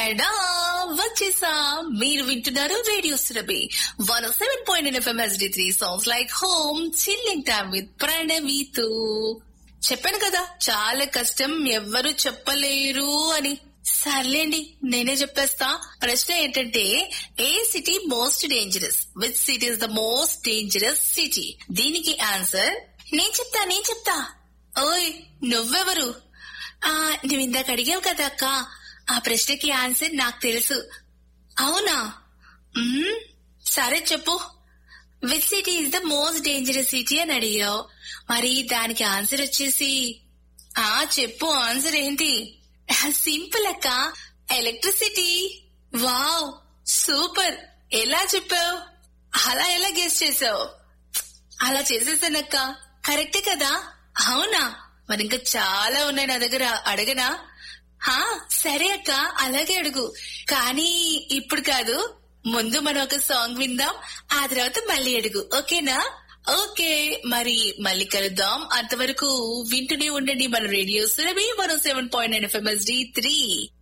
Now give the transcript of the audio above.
Tada వచ్చేసా మీరు వింటున్నారు radio Surabhi one seven point FM HD three songs like home chilling time with ప్రణవితు చెప్పాను కదా చాలా కష్టం ఎవ్వరు చెప్పలేరు అని సర్లేండి నేనే చెప్పేస్తా ప్రశ్న ఏంటంటే ఏ city most dangerous which city is the most dangerous city దీనికి ఆన్సర్ నేను చెప్తా నేను చెప్తా ఓయ్ నువ్వెవరు ఆ నువ్వు ఇందాక అడిగావు కదా అక్క ఆ ప్రశ్నకి ఆన్సర్ నాకు తెలుసు అవునా మ్మ్, సరే చెప్పు which city is the most dangerous city అని అడిగావు మరి దానికి ఆన్సర్ వచ్చేసి ఆ చెప్పు ఆన్సర్ ఏంటి సింపుల్ అక్క ఎలక్ట్రిసిటీ వావ్ సూపర్ ఎలా చెప్పావు అలా ఎలా గెస్ట్ చేసావు అలా చేసేసానక్క కరెక్టే కదా అవునా మరి ఇంకా చాలా ఉన్నాయి నా దగ్గర అడగనా హా సరే అక్క అలాగే అడుగు కానీ ఇప్పుడు కాదు ముందు మనం ఒక సాంగ్ విందాం ఆ తర్వాత మళ్ళీ అడుగు ఓకేనా ఓకే మరి మళ్ళీ కలుద్దాం అంతవరకు వింటూనే ఉండండి మన radio Surabhi one seven point nine ఎఫ్ఎంఎస్డి త్రీ